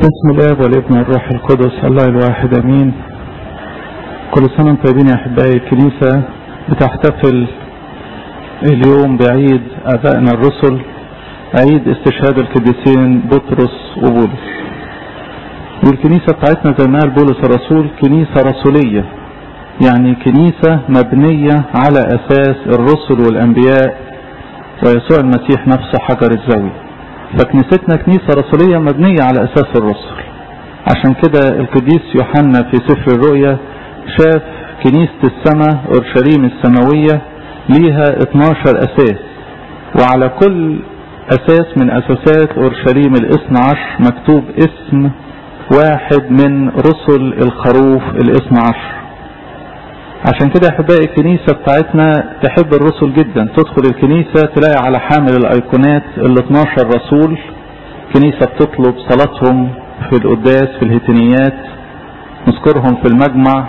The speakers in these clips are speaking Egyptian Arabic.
بسم الاب والابن والروح القدس الله الواحد امين كل سنه وانتم طيبين يا احبائي الكنيسه بتحتفل اليوم بعيد ابائنا الرسل عيد استشهاد القديسين بطرس وبولس والكنيسه بتاعتنا زي ما قال بولس الرسول كنيسه رسوليه يعني كنيسه مبنيه على اساس الرسل والانبياء ويسوع المسيح نفسه حجر الزاويه فكنيستنا كنيسة رسولية مبنية على أساس الرسل عشان كده القديس يوحنا في سفر الرؤيا شاف كنيسة السماء أورشليم السماوية ليها 12 أساس وعلى كل أساس من أساسات أورشليم الاثنى عشر مكتوب اسم واحد من رسل الخروف الاثنى عشر عشان كده احبائي الكنيسة بتاعتنا تحب الرسل جدا تدخل الكنيسة تلاقي على حامل الايقونات ال 12 رسول كنيسة بتطلب صلاتهم في القداس في الهتنيات نذكرهم في المجمع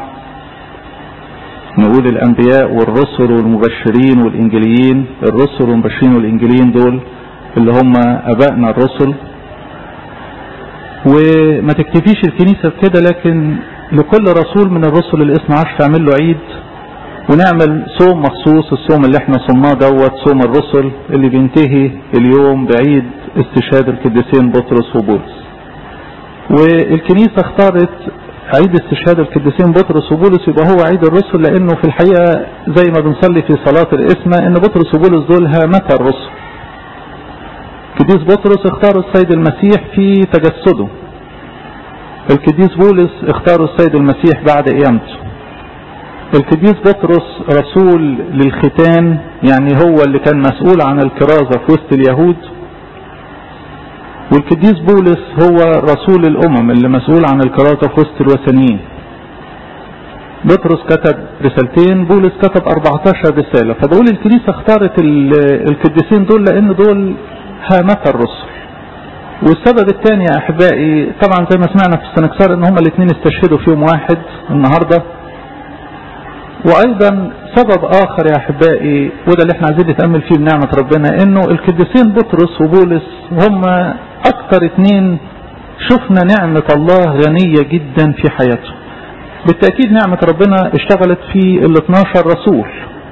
نقول الانبياء والرسل والمبشرين والانجيليين الرسل والمبشرين والانجيليين دول اللي هم ابائنا الرسل وما تكتفيش الكنيسة بكده لكن لكل رسول من الرسل الاثنى عشر تعمل له عيد ونعمل صوم مخصوص الصوم اللي احنا صمناه دوت صوم الرسل اللي بينتهي اليوم بعيد استشهاد القديسين بطرس وبولس والكنيسة اختارت عيد استشهاد القديسين بطرس وبولس يبقى هو عيد الرسل لانه في الحقيقة زي ما بنصلي في صلاة الاسمة ان بطرس وبولس دول هامتا الرسل قديس بطرس اختاروا السيد المسيح في تجسده القديس بولس اختاروا السيد المسيح بعد قيامته القديس بطرس رسول للختان يعني هو اللي كان مسؤول عن الكرازة في وسط اليهود والقديس بولس هو رسول الأمم اللي مسؤول عن الكرازة في وسط الوثنيين بطرس كتب رسالتين بولس كتب 14 رسالة فبقول الكنيسة اختارت القديسين دول لأن دول هامة الرسل والسبب الثاني يا احبائي طبعا زي ما سمعنا في السنكسار ان هما الاثنين استشهدوا في يوم واحد النهارده وايضا سبب اخر يا احبائي وده اللي احنا عايزين نتامل فيه بنعمه ربنا انه القديسين بطرس وبولس هما اكثر اثنين شفنا نعمه الله غنيه جدا في حياتهم بالتاكيد نعمه ربنا اشتغلت في ال 12 رسول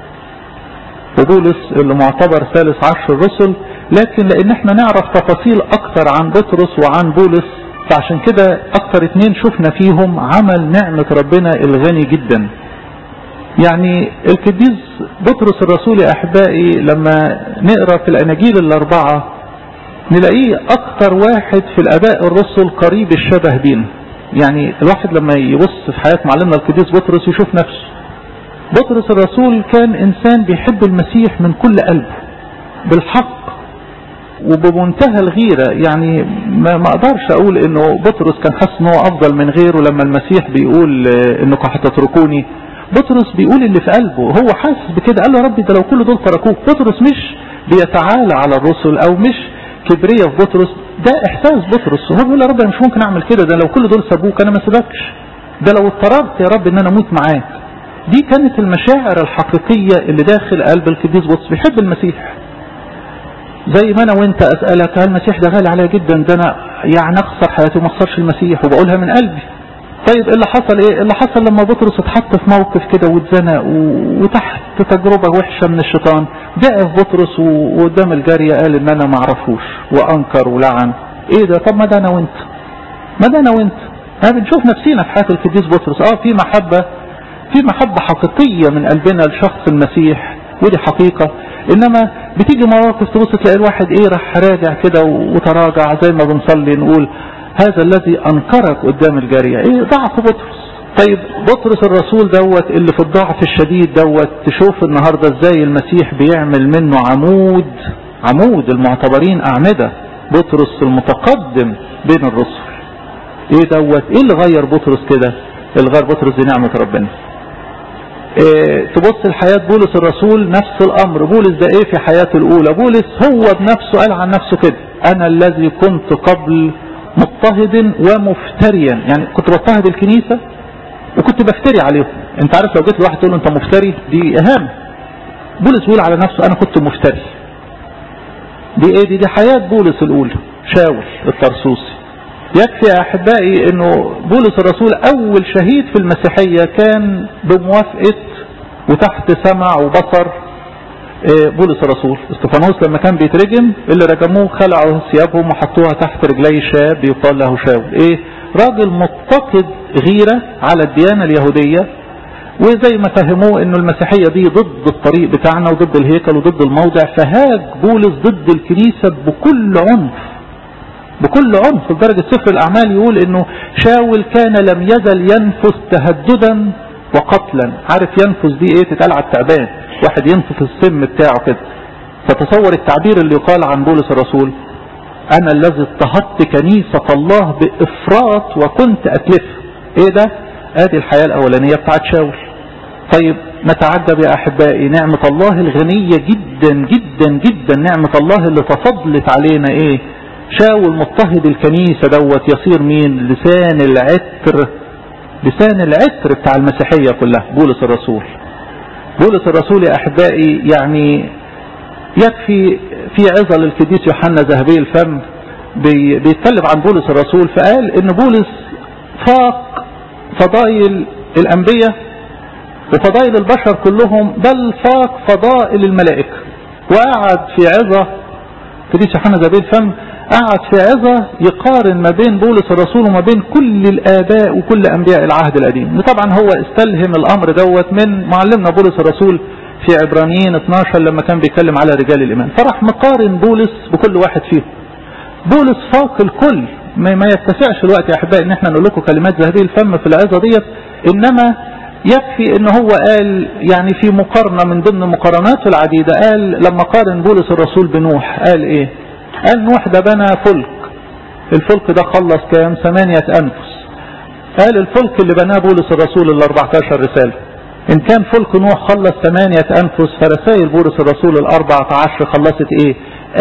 وبولس اللي معتبر ثالث عشر الرسل لكن لان احنا نعرف تفاصيل اكتر عن بطرس وعن بولس فعشان كده اكتر اتنين شفنا فيهم عمل نعمة ربنا الغني جدا يعني القديس بطرس الرسول يا احبائي لما نقرا في الاناجيل الاربعة نلاقيه اكتر واحد في الاباء الرسل قريب الشبه بينا يعني الواحد لما يبص في حياة معلمنا القديس بطرس يشوف نفسه بطرس الرسول كان انسان بيحب المسيح من كل قلبه بالحق وبمنتهى الغيرة يعني ما, ما اقدرش اقول انه بطرس كان حاسس ان هو افضل من غيره لما المسيح بيقول انكم هتتركوني بطرس بيقول اللي في قلبه هو حاسس بكده قال له يا ربي ده لو كل دول تركوك بطرس مش بيتعالى على الرسل او مش كبرية في بطرس ده احساس بطرس هو بيقول يا رب انا مش ممكن اعمل كده ده لو كل دول سابوك انا ما سيبكش ده لو اضطررت يا رب ان انا اموت معاك دي كانت المشاعر الحقيقية اللي داخل قلب القديس بطرس بيحب المسيح زي ما انا وانت اسألك هل المسيح ده غالي عليا جدا ده انا يعني اخسر حياتي وما اخسرش المسيح وبقولها من قلبي طيب اللي حصل ايه اللي حصل لما بطرس اتحط في موقف كده واتزنق وتحت تجربة وحشة من الشيطان ضعف بطرس وقدام الجارية قال ان انا ما اعرفوش وانكر ولعن ايه ده طب ما ده انا وانت ما ده انا وانت ها بنشوف نفسينا في حياة القديس بطرس اه في محبة في محبة حقيقية من قلبنا لشخص المسيح ودي حقيقة انما بتيجي مواقف تبص تلاقي الواحد ايه راح راجع كده وتراجع زي ما بنصلي نقول هذا الذي انكرك قدام الجارية ايه ضعف بطرس طيب بطرس الرسول دوت اللي في الضعف الشديد دوت تشوف النهاردة ازاي المسيح بيعمل منه عمود عمود المعتبرين اعمدة بطرس المتقدم بين الرسل ايه دوت ايه اللي غير بطرس كده اللي غير بطرس دي نعمة ربنا إيه تبص لحياة بولس الرسول نفس الأمر بولس ده إيه في حياته الأولى بولس هو بنفسه قال عن نفسه كده أنا الذي كنت قبل مضطهد ومفتريا يعني كنت بضطهد الكنيسة وكنت بفتري عليهم انت عارف لو جيت لواحد تقول له انت مفتري دي اهانة بولس بيقول على نفسه انا كنت مفتري دي ايه دي دي حياة بولس الاولى شاول الطرسوسي يكفي يا احبائي انه بولس الرسول اول شهيد في المسيحية كان بموافقة وتحت سمع وبصر بولس الرسول استفانوس لما كان بيترجم اللي رجموه خلعوا ثيابهم وحطوها تحت رجلي شاب يقال له شاول ايه راجل متقد غيرة على الديانة اليهودية وزي ما فهموه انه المسيحية دي ضد الطريق بتاعنا وضد الهيكل وضد الموضع فهاج بولس ضد الكنيسة بكل عنف بكل عنف لدرجة سفر الاعمال يقول انه شاول كان لم يزل ينفس تهددا وقتلا عارف ينفس دي ايه تتقال على التعبان واحد ينفس السم بتاعه كده فتصور التعبير اللي يقال عن بولس الرسول انا الذي اضطهدت كنيسة الله بافراط وكنت اتلف ايه ده ادي الحياة الاولانية بتاعت شاول طيب نتعجب يا احبائي نعمة الله الغنية جدا جدا جدا نعمة الله اللي تفضلت علينا ايه شاول مضطهد الكنيسة دوت يصير مين لسان العتر لسان العتر بتاع المسيحية كلها بولس الرسول بولس الرسول يا احبائي يعني يكفي في عظة للقديس يوحنا ذهبي الفم بي بيتكلم عن بولس الرسول فقال ان بولس فاق فضائل الانبياء وفضائل البشر كلهم بل فاق فضائل الملائكة وقعد في عظة القديس يوحنا ذهبي الفم قعد في عظة يقارن ما بين بولس الرسول وما بين كل الآباء وكل أنبياء العهد القديم طبعا هو استلهم الأمر دوت من معلمنا بولس الرسول في عبرانيين 12 لما كان بيتكلم على رجال الإيمان فراح مقارن بولس بكل واحد فيهم بولس فاق الكل ما يتسعش الوقت يا أحبائي إن احنا نقول لكم كلمات ذهبية الفم في العظة ديت إنما يكفي ان هو قال يعني في مقارنة من ضمن مقارناته العديدة قال لما قارن بولس الرسول بنوح قال ايه قال نوح ده بنى فلك الفلك ده خلص كام ثمانية أنفس قال الفلك اللي بناه بولس الرسول ال 14 رسالة إن كان فلك نوح خلص ثمانية أنفس فرسائل بولس الرسول ال 14 خلصت إيه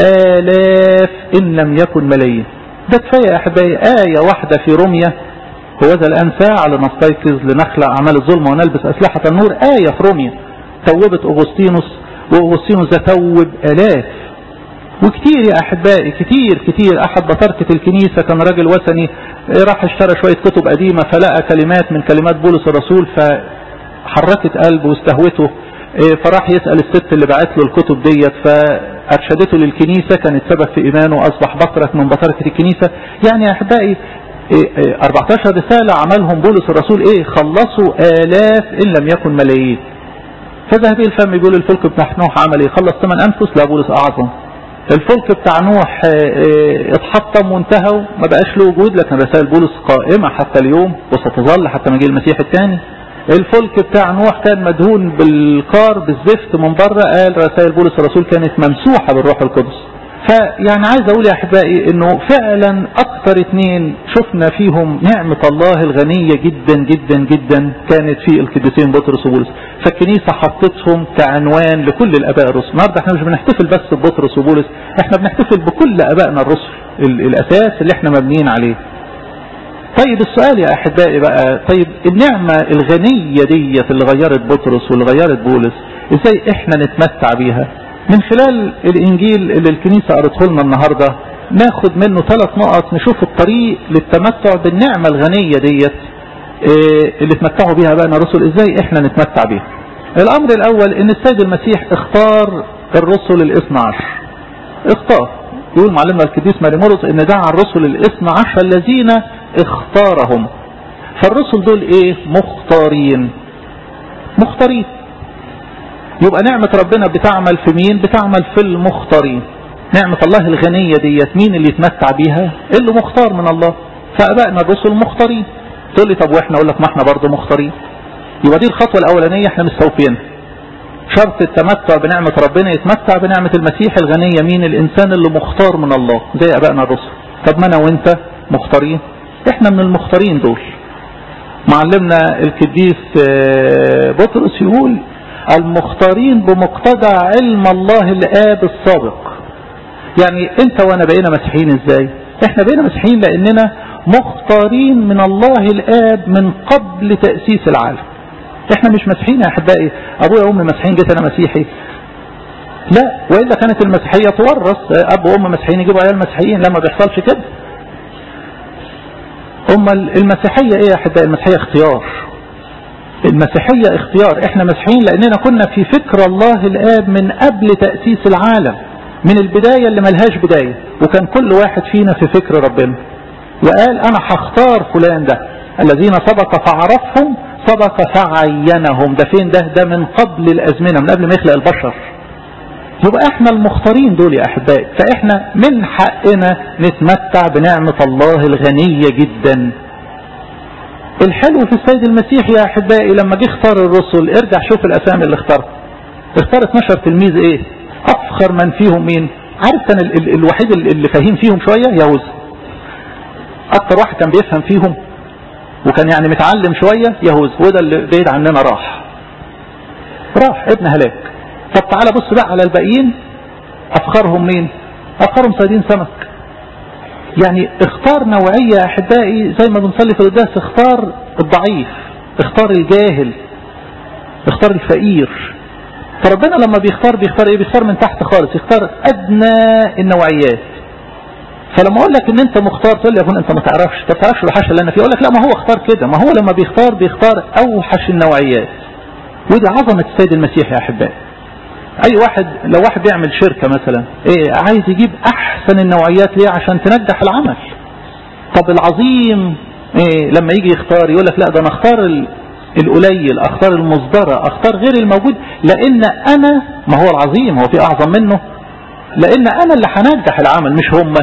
آلاف إن لم يكن ملايين ده كفاية يا أحبائي آية واحدة في روميا هو ذا الآن ساعة لنستيقظ لنخلع أعمال الظلم ونلبس أسلحة النور آية في روميا توبت أغسطينوس وأغسطينوس ده توب آلاف وكتير يا احبائي كتير كتير احد بطركة الكنيسة كان راجل وثني راح اشترى شوية كتب قديمة فلقى كلمات من كلمات بولس الرسول فحركت قلبه واستهوته فراح يسأل الست اللي بعت له الكتب ديت فارشدته للكنيسة كانت سبب في ايمانه اصبح بطرك من بطركة الكنيسة يعني يا احبائي 14 رسالة عملهم بولس الرسول ايه خلصوا الاف ان لم يكن ملايين فذهبي الفم يقول الفلك بتاع نوح عمل ايه خلص ثمان انفس لا بولس اعظم الفلك بتاع نوح اتحطم وانتهى ما بقاش له وجود لكن رسائل بولس قائمة حتى اليوم وستظل حتى مجيء المسيح الثاني الفلك بتاع نوح كان مدهون بالقار بالزفت من بره قال رسائل بولس الرسول كانت ممسوحة بالروح القدس فيعني عايز اقول يا احبائي انه فعلا اكثر اتنين شفنا فيهم نعمة الله الغنية جدا جدا جدا كانت في القديسين بطرس وبولس فالكنيسة حطتهم كعنوان لكل الاباء الرسل النهارده احنا مش بنحتفل بس ببطرس وبولس احنا بنحتفل بكل ابائنا الرسل الاساس اللي احنا مبنيين عليه طيب السؤال يا احبائي بقى طيب النعمة الغنية ديت اللي غيرت بطرس واللي غيرت بولس ازاي احنا نتمتع بيها من خلال الانجيل اللي الكنيسة قرته لنا النهاردة ناخد منه ثلاث نقط نشوف الطريق للتمتع بالنعمة الغنية ديت اللي تمتعوا بيها بقى الرسل ازاي احنا نتمتع بيها الامر الاول ان السيد المسيح اختار الرسل الاثنى عشر اختار يقول معلمنا القديس ماريمورس ان دعا الرسل الاثنى عشر الذين اختارهم فالرسل دول ايه مختارين مختارين يبقى نعمة ربنا بتعمل في مين بتعمل في المختارين نعمة الله الغنية ديت مين اللي يتمتع بيها اللي مختار من الله فأبائنا الرسل مختارين تقول لي طب واحنا اقول لك ما احنا برضه مختارين يبقى دي الخطوة الأولانية احنا مستوفينها شرط التمتع بنعمة ربنا يتمتع بنعمة المسيح الغنية مين الإنسان اللي مختار من الله زي أبائنا الرسل طب ما أنا وأنت مختارين احنا من المختارين دول معلمنا القديس بطرس يقول المختارين بمقتضى علم الله الآب السابق يعني انت وانا بقينا مسيحيين ازاي احنا بقينا مسيحيين لاننا مختارين من الله الآب من قبل تأسيس العالم احنا مش مسيحيين يا احبائي ابويا وامي مسيحيين جيت انا مسيحي لا والا كانت المسيحيه تورث اب وام مسيحيين يجيبوا عيال مسيحيين لا ما بيحصلش كده أما المسيحية إيه يا أحبائي المسيحية اختيار المسيحية اختيار احنا مسيحيين لأننا كنا في فكر الله الآب من قبل تأسيس العالم من البداية اللي ملهاش بداية وكان كل واحد فينا في فكر ربنا وقال أنا هختار فلان ده الذين سبق فعرفهم سبق فعينهم ده فين ده ده من قبل الأزمنة من قبل ما يخلق البشر يبقى احنا المختارين دول يا احبائي فاحنا من حقنا نتمتع بنعمة الله الغنية جدا الحلو في السيد المسيح يا احبائي لما جه اختار الرسل ارجع شوف الاسامي اللي اختارها اختار 12 تلميذ ايه افخر من فيهم مين عارف كان ال ال الوحيد اللي فاهم فيهم شوية يهوذا اكتر واحد كان بيفهم فيهم وكان يعني متعلم شوية يهوذا وده اللي بعيد عننا راح راح ابن هلاك طب تعالى بص بقى على الباقيين افخرهم مين افخرهم صيادين سمك يعني اختار نوعية يا احبائي زي ما بنصلي في القداس اختار الضعيف اختار الجاهل اختار الفقير فربنا لما بيختار بيختار ايه بيختار من تحت خالص يختار ادنى النوعيات فلما اقول لك ان انت مختار تقول لي يا انت ما تعرفش انت ما تعرفش الوحشه اللي انا فيه اقول لك لا ما هو اختار كده ما هو لما بيختار بيختار اوحش النوعيات ودي عظمه السيد المسيح يا احبائي اي واحد لو واحد بيعمل شركة مثلا ايه عايز يجيب احسن النوعيات ليه عشان تنجح العمل طب العظيم ايه لما يجي يختار يقول لك لا ده انا اختار القليل اختار المصدرة اختار غير الموجود لان انا ما هو العظيم هو في اعظم منه لان انا اللي هنجح العمل مش هم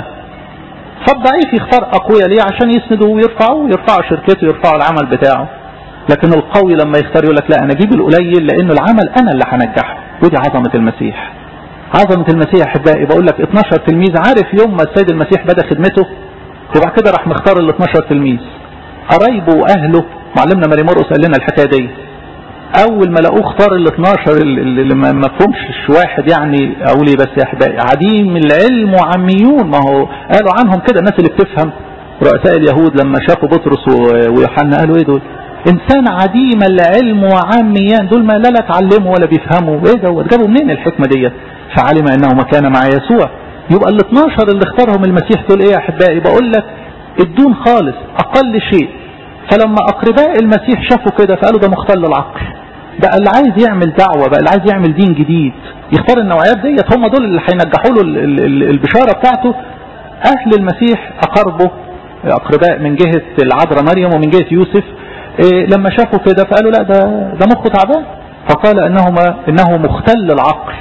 فالضعيف يختار اقوياء ليه عشان يسندوا ويرفعوا يرفعوا شركته يرفعوا العمل بتاعه لكن القوي لما يختار يقول لك لا انا اجيب القليل لانه العمل انا اللي هنجحه ودي عظمة المسيح عظمة المسيح احبائي بقول لك 12 تلميذ عارف يوم ما السيد المسيح بدأ خدمته وبعد كده راح مختار ال 12 تلميذ قرايبه واهله معلمنا ماري مرقس قال لنا الحكايه دي اول ما لقوه اختار ال 12 اللي ما مفهومش واحد يعني اقول ايه بس يا احبائي عديم العلم وعميون ما هو قالوا عنهم كده الناس اللي بتفهم رؤساء اليهود لما شافوا بطرس ويوحنا قالوا ايه دول انسان عديم العلم وعاميان دول ما لا لا تعلموا ولا بيفهموا ايه دوت جابوا منين الحكمه ديت فعلم انه ما كان مع يسوع يبقى ال 12 اللي اختارهم المسيح دول ايه يا احبائي بقول لك الدون خالص اقل شيء فلما اقرباء المسيح شافوا كده فقالوا ده مختل العقل بقى اللي عايز يعمل دعوه بقى اللي عايز يعمل دين جديد يختار النوعيات ديت هم دول اللي هينجحوا له البشاره بتاعته اهل المسيح اقربه اقرباء من جهه العذراء مريم ومن جهه يوسف إيه لما شافوا كده فقالوا لا ده ده مخه تعبان فقال انهما انه مختل العقل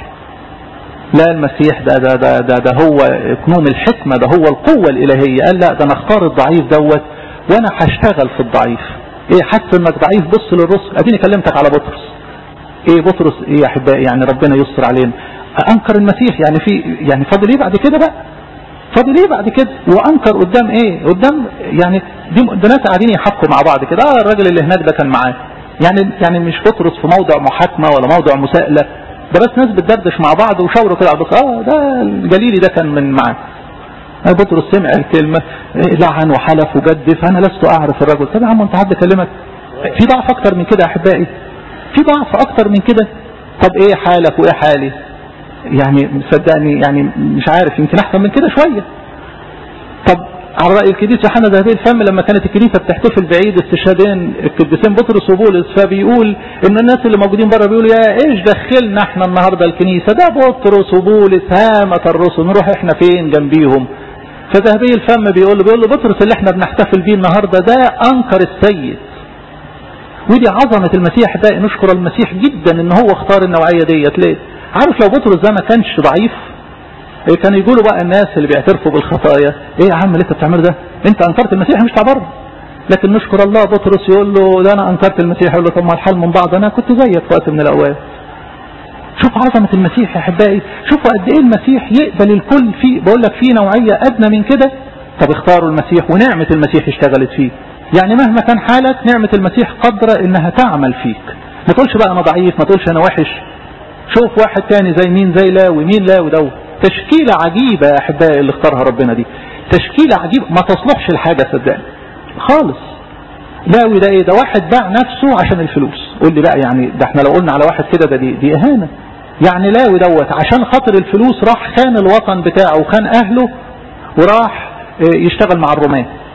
لا المسيح ده ده ده ده, ده هو كنوم الحكمة ده هو القوة الإلهية قال لا ده أنا اختار الضعيف دوت وأنا هشتغل في الضعيف إيه حاسس إنك ضعيف بص للرسل أديني كلمتك على بطرس إيه بطرس إيه يا أحبائي يعني ربنا يستر علينا أنكر المسيح يعني في يعني فاضل إيه بعد كده بقى فاضل ايه بعد كده وانكر قدام ايه قدام يعني دي ده ناس قاعدين يحكوا مع بعض كده اه الراجل اللي هناك ده كان معاه يعني يعني مش بطرس في موضع محاكمه ولا موضع مساءله ده بس ناس بتدردش مع بعض وشاوروا كده على اه ده الجليلي ده كان من معاه بطرس سمع الكلمة لعن وحلف وجدف أنا لست أعرف الرجل طب يا عم أنت حد كلمك في ضعف أكتر من كده يا أحبائي في ضعف أكتر من كده طب إيه حالك وإيه حالي يعني صدقني يعني مش عارف يمكن احسن من كده شوية طب على رأي القديس يوحنا ذهبي الفم لما كانت الكنيسة بتحتفل بعيد استشهادين القديسين بطرس وبولس فبيقول ان الناس اللي موجودين بره بيقولوا يا ايش دخلنا احنا النهارده الكنيسة ده بطرس وبولس هامة الرسل نروح احنا فين جنبيهم فذهبي الفم بيقول له بيقول له بطرس اللي احنا بنحتفل بيه النهارده ده انكر السيد ودي عظمة المسيح ده نشكر المسيح جدا ان هو اختار النوعية ديت ليه عارف لو بطرس ده ما كانش ضعيف إيه كانوا يقولوا بقى الناس اللي بيعترفوا بالخطايا ايه يا عم اللي انت بتعمله ده انت انكرت المسيح مش تعبر لكن نشكر الله بطرس يقول له ده انا انكرت المسيح يقول له طب ما الحال من بعض انا كنت زيك في وقت من الاوقات شوف عظمة المسيح يا احبائي شوفوا قد ايه المسيح يقبل الكل في بقول لك في نوعية ادنى من كده طب اختاروا المسيح ونعمة المسيح اشتغلت فيه يعني مهما كان حالك نعمة المسيح قادرة انها تعمل فيك ما تقولش بقى انا ضعيف ما تقولش انا وحش شوف واحد تاني زي مين زي لاوي مين لاوي دو تشكيلة عجيبة يا احبائي اللي اختارها ربنا دي تشكيلة عجيبة ما تصلحش الحاجة صدقني خالص لاوي ده ايه ده واحد باع نفسه عشان الفلوس قول لي بقى يعني ده احنا لو قلنا على واحد كده ده دي, دي اهانة يعني لاوي دوت عشان خاطر الفلوس راح خان الوطن بتاعه وخان اهله وراح يشتغل مع الرومان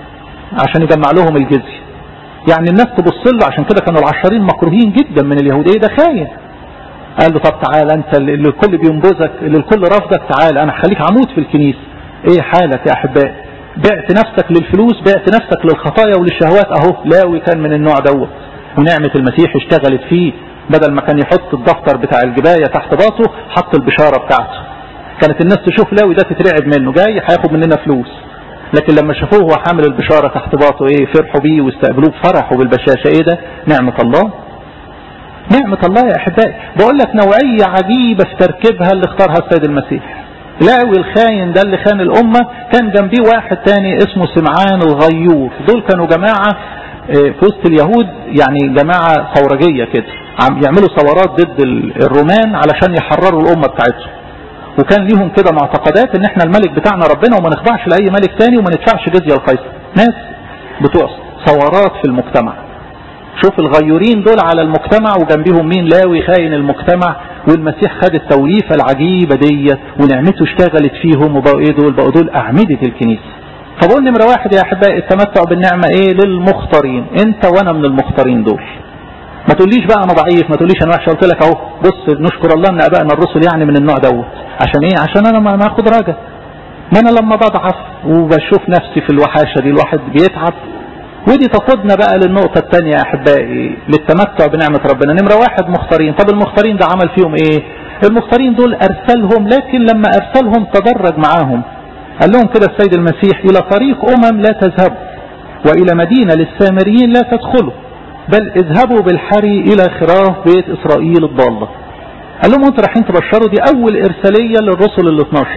عشان يجمع لهم الجزية يعني الناس تبص له عشان كده كانوا العشرين مكروهين جدا من اليهود ايه ده خاين قال له طب تعالى انت اللي الكل بينبذك اللي الكل رافضك تعالى انا هخليك عمود في الكنيسة ايه حالك يا احبائي بعت نفسك للفلوس بعت نفسك للخطايا وللشهوات اهو لاوي كان من النوع دوت ونعمة المسيح اشتغلت فيه بدل ما كان يحط الدفتر بتاع الجباية تحت باطه حط البشارة بتاعته كانت الناس تشوف لاوي ده تترعب منه جاي هياخد مننا فلوس لكن لما شافوه هو حامل البشارة تحت باطه ايه فرحوا بيه واستقبلوه بفرح وبالبشاشة ايه ده نعمة الله نعمة الله يا احبائي بقول لك نوعية عجيبة في تركيبها اللي اختارها السيد المسيح لاوي الخاين ده اللي خان الامة كان جنبيه واحد تاني اسمه سمعان الغيور دول كانوا جماعة في وسط اليهود يعني جماعة ثورجية كده عم يعملوا ثورات ضد الرومان علشان يحرروا الامة بتاعتهم وكان ليهم كده معتقدات ان احنا الملك بتاعنا ربنا وما نخضعش لاي ملك تاني وما ندفعش جزية لقيصر ناس بتوع ثورات في المجتمع شوف الغيورين دول على المجتمع وجنبيهم مين لاوي خاين المجتمع والمسيح خد التوليفة العجيبة ديت ونعمته اشتغلت فيهم وبقوا ايه دول بقوا دول اعمدة الكنيسة فبقول نمرة واحد يا احبائي التمتع بالنعمة ايه للمختارين انت وانا من المختارين دول ما تقوليش بقى انا ضعيف ما تقوليش انا وحش قلت لك اهو بص نشكر الله ان ابائنا الرسل يعني من النوع دوت عشان ايه عشان انا ما اخد راجع ما انا لما بضعف وبشوف نفسي في الوحاشة دي الواحد بيتعب ودي تقودنا بقى للنقطة الثانية يا احبائي للتمتع بنعمة ربنا نمرة واحد مختارين طب المختارين ده عمل فيهم ايه المختارين دول ارسلهم لكن لما ارسلهم تدرج معاهم قال لهم كده السيد المسيح الى طريق امم لا تذهبوا والى مدينة للسامريين لا تدخلوا بل اذهبوا بالحري الى خراف بيت اسرائيل الضالة قال لهم انتوا رايحين تبشروا دي اول ارسالية للرسل ال 12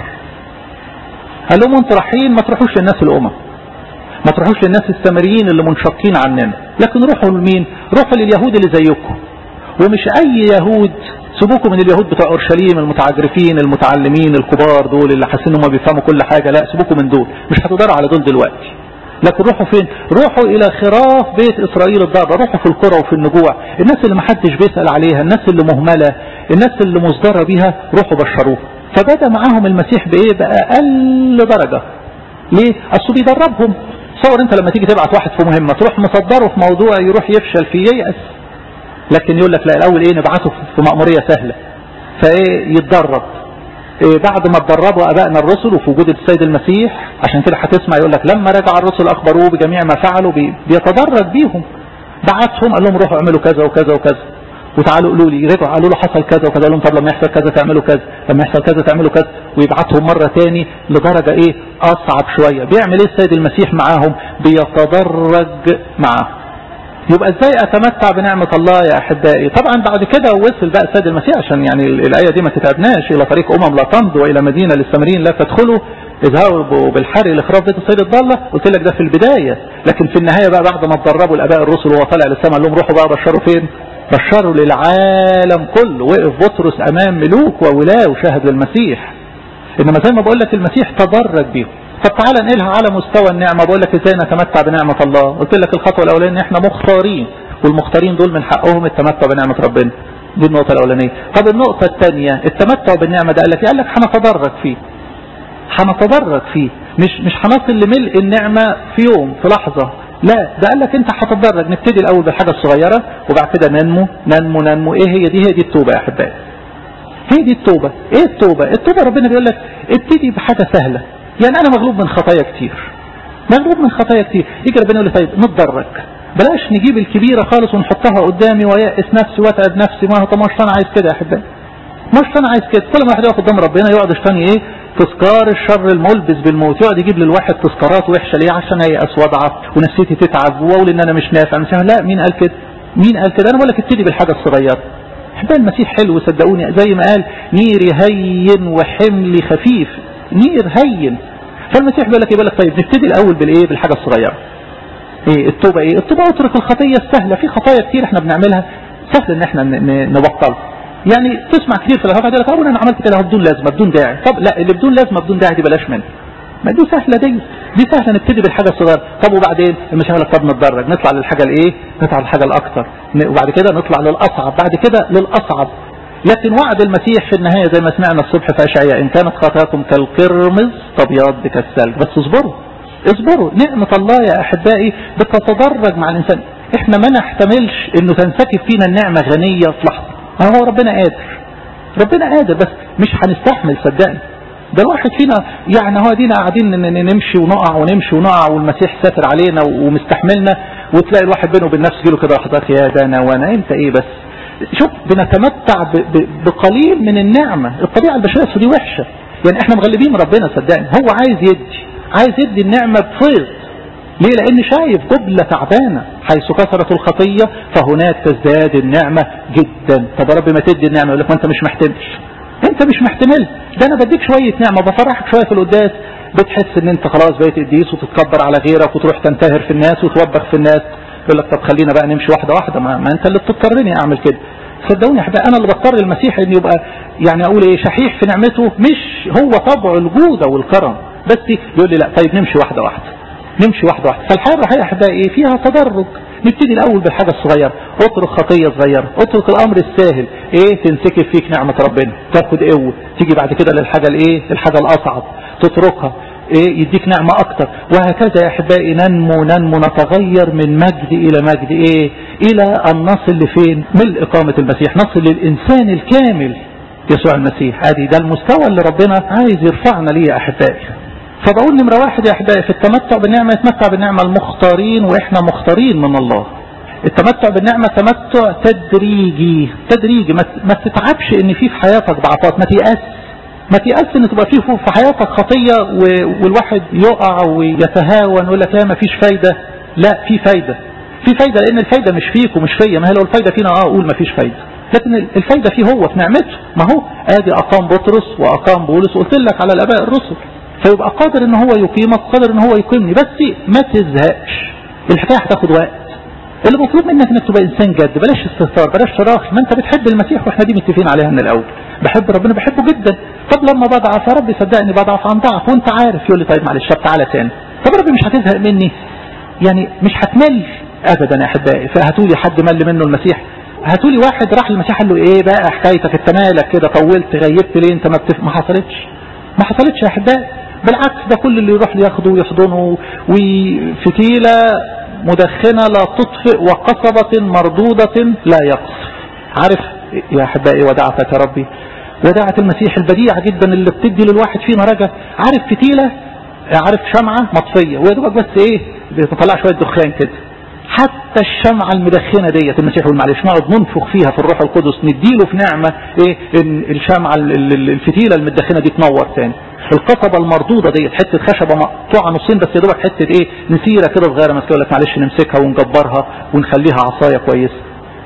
قال لهم انتوا رايحين ما تروحوش للناس الامم ما تروحوش للناس السامريين اللي منشقين عننا لكن روحوا لمين روحوا لليهود اللي زيكم ومش اي يهود سيبوكم من اليهود بتوع اورشليم المتعجرفين المتعلمين الكبار دول اللي حاسين انهم بيفهموا كل حاجه لا سيبوكم من دول مش هتقدروا على دول دلوقتي لكن روحوا فين روحوا الى خراف بيت اسرائيل الضارة روحوا في القرى وفي النجوع الناس اللي محدش بيسأل عليها الناس اللي مهملة الناس اللي مصدرة بيها روحوا بشروه فبدأ معاهم المسيح بايه بأقل درجة ليه اصله بيدربهم تصور انت لما تيجي تبعت واحد في مهمة تروح مصدره في موضوع يروح يفشل فيه ييأس لكن يقول لك لا الاول ايه نبعته في مأمورية سهلة فايه يتدرب إيه بعد ما اتدربوا ابائنا الرسل وفي وجود السيد المسيح عشان كده هتسمع يقول لك لما رجع الرسل اخبروه بجميع ما فعلوا بي بيتدرج بيهم بعتهم قال لهم روحوا اعملوا كذا وكذا وكذا وتعالوا قولوا لي رجعوا قالوا له حصل كذا وكذا قال لهم طب لما يحصل كذا تعملوا كذا لما يحصل كذا تعملوا كذا ويبعتهم مرة تاني لدرجة ايه اصعب شوية بيعمل ايه السيد المسيح معاهم بيتدرج معاهم يبقى ازاي اتمتع بنعمة الله يا احبائي طبعا بعد كده وصل بقى السيد المسيح عشان يعني الاية دي ما تتعبناش الى طريق امم لا تمضوا والى مدينة للسامريين لا تدخلوا اذهبوا بالحري لاخراج بيت السيد الضالة قلت لك ده في البداية لكن في النهاية بقى بعد ما اتدربوا الاباء الرسل وهو طالع للسماء قال لهم روحوا بقى بشروا فين بشروا للعالم كله وقف بطرس امام ملوك وولاة وشاهد للمسيح انما زي ما بقول لك المسيح تدرج بيهم طب تعالى نقلها على مستوى النعمة بقول لك ازاي نتمتع بنعمة الله قلت لك الخطوة الاولانية ان احنا مختارين والمختارين دول من حقهم التمتع بنعمة ربنا دي النقطة الاولانية طب النقطة الثانية التمتع بالنعمة ده قال لك قال لك هنتدرج فيه هنتدرج فيه مش مش هنصل لملء النعمة في يوم في لحظة لا ده قال لك انت هتتدرج نبتدي الاول بالحاجة الصغيرة وبعد كده ننمو ننمو ننمو ايه هي دي هي دي التوبة يا احبائي هي دي التوبة ايه التوبة التوبة ربنا بيقول لك ابتدي بحاجة سهلة يعني انا مغلوب من خطايا كتير مغلوب من خطايا كتير يجي ربنا يقول لي طيب نتدرج بلاش نجيب الكبيرة خالص ونحطها قدامي ويأس نفسي واتعب نفسي ما هو طب مش انا عايز كده يا احبائي مش انا عايز كده كل ما واحد يقف قدام ربنا يقعد يشتني ايه تذكار الشر الملبس بالموت يقعد يجيب للواحد تذكارات وحشه ليه عشان هيأس واضعف ونفسيتي تتعب واقول ان انا مش نافع مش نافع لا مين قال كده مين قال كده انا بقول لك ابتدي بالحاجه الصغيره احبائي المسيح حلو صدقوني زي ما قال نيري هين وحملي خفيف نير هين فالمسيح بيقول لك يقول لك طيب نبتدي الاول بالايه بالحاجه الصغيره ايه التوبه ايه التوبه اترك الخطيه السهله في خطايا كتير احنا بنعملها سهل ان احنا نبطلها يعني تسمع كتير في الهواء يقول لك انا عملت كده بدون لازمه بدون داعي طب لا اللي بدون لازمه بدون داعي دي بلاش منها ما دي سهله دي دي سهله نبتدي بالحاجه الصغيره طب وبعدين المسيح يقول لك طب نتدرج نطلع للحاجه الايه نطلع للحاجه الاكثر وبعد كده نطلع للاصعب بعد كده للاصعب لكن وعد المسيح في النهايه زي ما سمعنا الصبح في اشعياء ان كانت خطاياكم كالقرمز تبيض كالثلج بس اصبروا اصبروا نعمة الله يا احبائي بتتدرج مع الانسان احنا ما نحتملش انه تنسكب فينا النعمة غنية في لحظة هو ربنا قادر ربنا قادر بس مش هنستحمل صدقني ده الواحد فينا يعني هو دينا قاعدين نمشي ونقع ونمشي ونقع والمسيح ساتر علينا ومستحملنا وتلاقي الواحد بينه وبين نفسه يجيله كده لحظات يا ده انا وانا انت ايه بس شوف بنتمتع بقليل من النعمة الطبيعة البشرية دي وحشة يعني احنا مغلبين ربنا صدقني هو عايز يدي عايز يدي النعمة بفيض ليه لان شايف جبلة تعبانة حيث كثرت الخطية فهناك تزداد النعمة جدا طب يا رب ما تدي النعمة يقول لك ما انت مش محتمل انت مش محتمل ده انا بديك شوية نعمة بفرحك شوية في القداس بتحس ان انت خلاص بقيت قديس وتتكبر على غيرك وتروح تنتهر في الناس وتوبخ في الناس يقول لك طب خلينا بقى نمشي واحدة واحدة ما, ما انت اللي بتضطرني اعمل كده صدقوني يا احبائي انا اللي بضطر المسيح ان يبقى يعني اقول ايه شحيح في نعمته مش هو طبعه الجودة والكرم بس يقول لي لا طيب نمشي واحدة واحدة نمشي واحدة واحدة فالحياة الروحية يا احبائي فيها تدرج نبتدي الاول بالحاجة الصغيرة اترك خطية صغيرة اترك الامر السهل ايه تنسكب فيك نعمة ربنا تاخد قوة تيجي بعد كده للحاجة الايه الحاجة الاصعب تتركها ايه يديك نعمة اكتر وهكذا يا احبائي ننمو ننمو نتغير من مجد الى مجد ايه الى ان نصل لفين من اقامة المسيح نصل للانسان الكامل يسوع المسيح ادي ده المستوى اللي ربنا عايز يرفعنا ليه يا احبائي فبقول نمرة واحد يا احبائي في التمتع بالنعمة يتمتع بالنعمة المختارين واحنا مختارين من الله التمتع بالنعمة تمتع تدريجي تدريجي ما تتعبش ان في في حياتك ضعفات ما تيأس ما تيأس ان تبقى فيه في حياتك خطية والواحد يقع ويتهاون ويقول لك لا ما فيش فايدة لا في فايدة في فايدة لان الفايدة مش فيك ومش فيا ما هي لو الفايدة فينا اه اقول ما فيش فايدة لكن الفايدة فيه هو في نعمته ما هو ادي اقام بطرس واقام بولس قلت لك على الاباء الرسل فيبقى قادر ان هو يقيمك قادر ان هو يقيمني بس ما تزهقش الحكاية هتاخد وقت اللي مطلوب منك انك تبقى انسان جد بلاش استهتار بلاش تراخي ما انت بتحب المسيح واحنا دي متفقين عليها من الاول بحب ربنا بحبه جدا طب لما بضعف يا رب صدقني بضعف عن ضعف وانت عارف يقول لي طيب معلش طب تعالى تاني طب ربي مش هتزهق مني يعني مش هتمل ابدا يا احبائي فهاتوا لي حد مل منه المسيح هاتوا لي واحد راح المسيح قال له ايه بقى حكايتك انت مالك كده طولت غيبت ليه انت ما بتف... ما حصلتش ما حصلتش يا احبائي بالعكس ده كل اللي يروح ياخده ويحضنه وفتيلة مدخنة لا تطفئ وقصبة مردودة لا يقصف عارف يا أحبائي ودعتك يا ربي ودعة المسيح البديعة جدا اللي بتدي للواحد فينا رجا عارف فتيلة عارف شمعة مطفية ويا دوبك بس ايه بتطلع شوية دخان كده حتى الشمعة المدخنة ديت المسيح يقول معلش نقعد ننفخ فيها في الروح القدس نديله في نعمة ايه ان الشمعة الفتيلة المدخنة دي تنور تاني القصبة المردودة ديت حتة خشبة مقطوعة نصين بس يا دوبك حتة ايه نسيرة كده صغيرة ماسكة لك معلش نمسكها ونجبرها ونخليها عصاية كويسة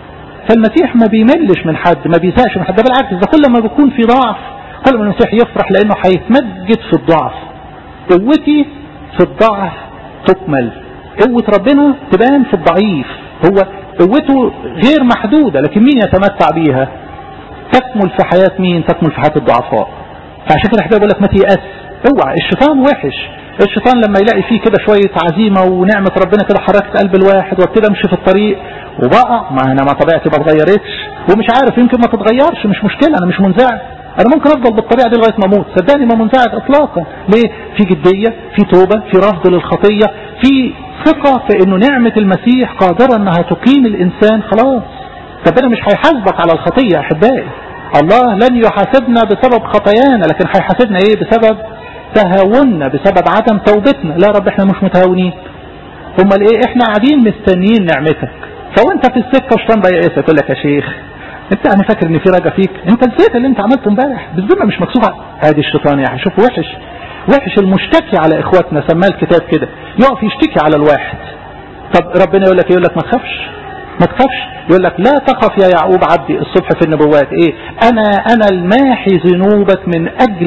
فالمسيح ما بيملش من حد ما بيزهقش من حد ده بالعكس ده كل ما بيكون في ضعف كل ما المسيح يفرح لانه هيتمجد في الضعف قوتي في الضعف تكمل قوة ربنا تبان في الضعيف هو قوته غير محدودة لكن مين يتمتع بيها تكمل في حياة مين تكمل في حياة الضعفاء فعشان كده احبابي بقول لك ما تيأس اوعى الشيطان وحش الشيطان لما يلاقي فيه كده شوية عزيمة ونعمة ربنا كده حركت قلب الواحد وابتدي امشي في الطريق وبقع ما انا ما طبيعتي ما اتغيرتش ومش عارف يمكن ما تتغيرش مش مشكلة انا مش منزعج انا ممكن افضل بالطريقة دي لغاية ما اموت صدقني ما منزعج اطلاقا ليه في جدية في توبة في رفض للخطية في ثقة في انه نعمة المسيح قادرة انها تقيم الانسان خلاص ربنا مش هيحاسبك على الخطية يا احبائي الله لن يحاسبنا بسبب خطايانا لكن هيحاسبنا ايه بسبب تهاوننا بسبب عدم توبتنا لا رب احنا مش متهاونين امال ايه احنا قاعدين مستنيين نعمتك فوانت في السكه الشيطان بقى يقيسك يقول لك يا شيخ انت انا فاكر ان في رجا فيك انت نسيت اللي انت عملته امبارح بالذمه مش مكسوفه ادي الشيطان يا شوف وحش وحش المشتكي على اخواتنا سماه الكتاب كده يقف يشتكي على الواحد طب ربنا يقول لك يقول لك ما تخافش ما تخافش يقول لك لا تخف يا يعقوب عبدي الصبح في النبوات ايه انا انا الماحي ذنوبك من اجل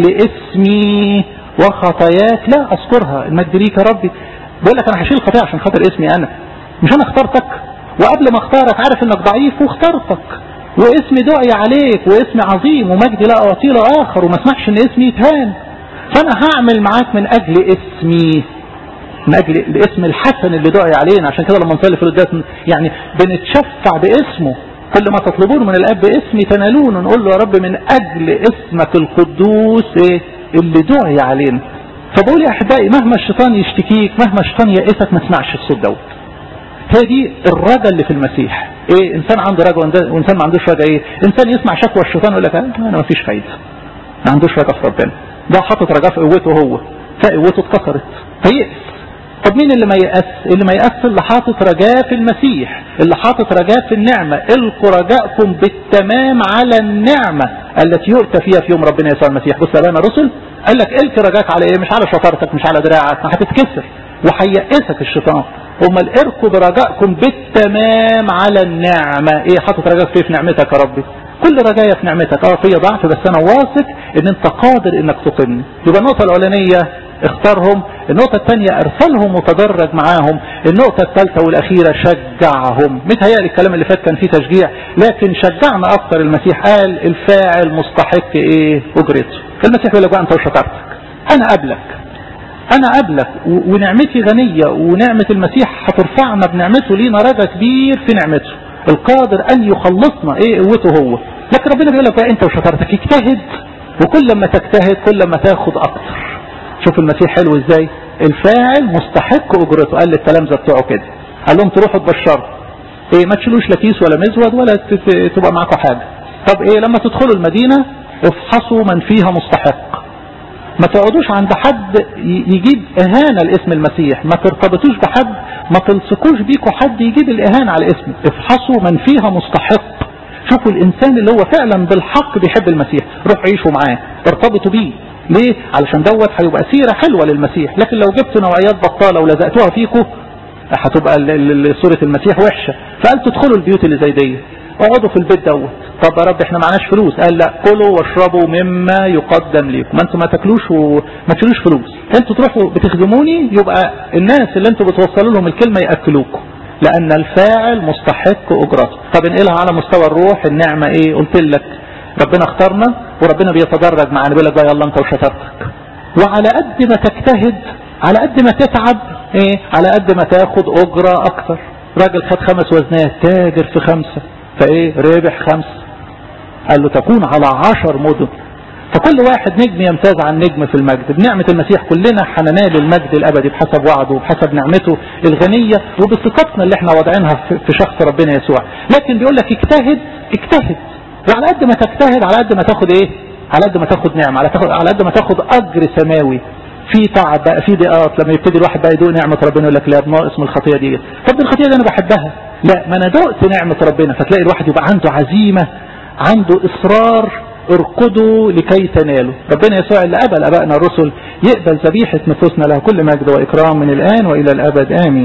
اسمي وخطاياك لا اذكرها المجد ليك يا ربي بقول لك انا هشيل خطايا عشان خاطر اسمي انا مش انا اخترتك وقبل ما اختارك عارف انك ضعيف واخترتك واسمي دعي عليك واسمي عظيم ومجدي لا اعطيه لاخر وما اسمحش ان اسمي يتهان فانا هعمل معاك من اجل اسمي من اجل الاسم الحسن اللي دعي علينا عشان كده لما نصلي في القداس يعني بنتشفع باسمه كل ما تطلبون من الاب باسمي تنالون نقول له يا رب من اجل اسمك القدوس ايه اللي دعي علينا فبقول يا احبائي مهما الشيطان يشتكيك مهما الشيطان يئسك ما تسمعش الصوت دوت هي دي الرجا اللي في المسيح ايه انسان عنده رجا وانسان ما عندوش رجا ايه انسان يسمع شكوى الشيطان يقول لك انا ما فيش فايده ما عندوش رجا في ربنا ده حاطط رجاء في قوته هو فقوته اتكسرت فيئس طب مين اللي ما يأس اللي ما يأس اللي حاطط رجاء في المسيح اللي حاطط رجاء في النعمة القوا رجاءكم بالتمام على النعمة التي يؤتى فيها في يوم ربنا يسوع المسيح بص يا الرسل قال لك الك رجاك على ايه مش على شطارتك مش على دراعك ما هتتكسر وهيئسك الشيطان امال اركوا برجائكم بالتمام على النعمة ايه حاطط رجاك فيه في نعمتك يا ربي كل رجايا في نعمتك اه في ضعف بس انا واثق ان انت قادر انك تقيمني يبقى النقطة الاولانية اختارهم النقطة الثانية ارسلهم وتدرج معاهم النقطة الثالثة والاخيرة شجعهم متهيألي الكلام اللي فات كان فيه تشجيع لكن شجعنا اكتر المسيح قال الفاعل مستحق ايه اجرته المسيح يقول لك بقى انت وشطارتك انا قبلك انا قبلك ونعمتي غنية ونعمة المسيح هترفعنا بنعمته لينا رجا كبير في نعمته القادر ان يخلصنا ايه قوته هو لكن ربنا بيقول لك بقى انت وشطارتك اجتهد وكل ما تجتهد كل ما تاخد اكتر شوف المسيح حلو ازاي الفاعل مستحق اجرته قال للتلامذه بتوعه كده قال لهم تروحوا تبشروا ايه ما تشيلوش لا كيس ولا مزود ولا تبقى معاكم حاجه طب ايه لما تدخلوا المدينه افحصوا من فيها مستحق ما تقعدوش عند حد يجيب اهانه لاسم المسيح ما ترتبطوش بحد ما تلصقوش بيكوا حد يجيب الاهانه على اسمه افحصوا من فيها مستحق شوفوا الانسان اللي هو فعلا بالحق بيحب المسيح روحوا عيشوا معاه ارتبطوا بيه ليه علشان دوت هيبقى سيره حلوه للمسيح لكن لو جبتوا نوعيات بطاله ولزقتوها فيكوا هتبقى صوره المسيح وحشه فقال تدخلوا البيوت اللي زي دي اقعدوا في البيت دوت طب يا رب احنا معناش فلوس قال لا كلوا واشربوا مما يقدم لكم ما انتوا ما تاكلوش وما تشيلوش فلوس انتوا تروحوا بتخدموني يبقى الناس اللي انتوا بتوصلوا لهم الكلمه ياكلوكم لان الفاعل مستحق اجرته طب انقلها على مستوى الروح النعمه ايه قلت لك ربنا اختارنا وربنا بيتدرج معانا بيقول لك بقى يلا انت وشطارتك وعلى قد ما تجتهد على قد ما تتعب ايه على قد ما تاخد اجره اكتر راجل خد خمس وزنات تاجر في خمسه فايه ربح خمسه قال له تكون على عشر مدن فكل واحد نجم يمتاز عن نجم في المجد بنعمة المسيح كلنا حننال المجد الأبدي بحسب وعده وبحسب نعمته الغنية وبثقتنا اللي احنا وضعينها في شخص ربنا يسوع لكن بيقول لك اجتهد اجتهد وعلى قد ما تجتهد على قد ما تاخد ايه على قد ما تاخد نعمة على قد ما تاخد أجر سماوي في تعب بقى في ضيقات لما يبتدي الواحد بقى يدوق نعمة ربنا يقول لك لا ناقص من الخطية دي طب الخطية دي أنا بحبها لا ما أنا دقت نعمة ربنا فتلاقي الواحد يبقى عنده عزيمة عنده إصرار اركضوا لكي تنالوا ربنا يسوع اللي قبل أبائنا الرسل يقبل ذبيحة نفوسنا لها كل مجد وإكرام من الآن وإلى الأبد آمين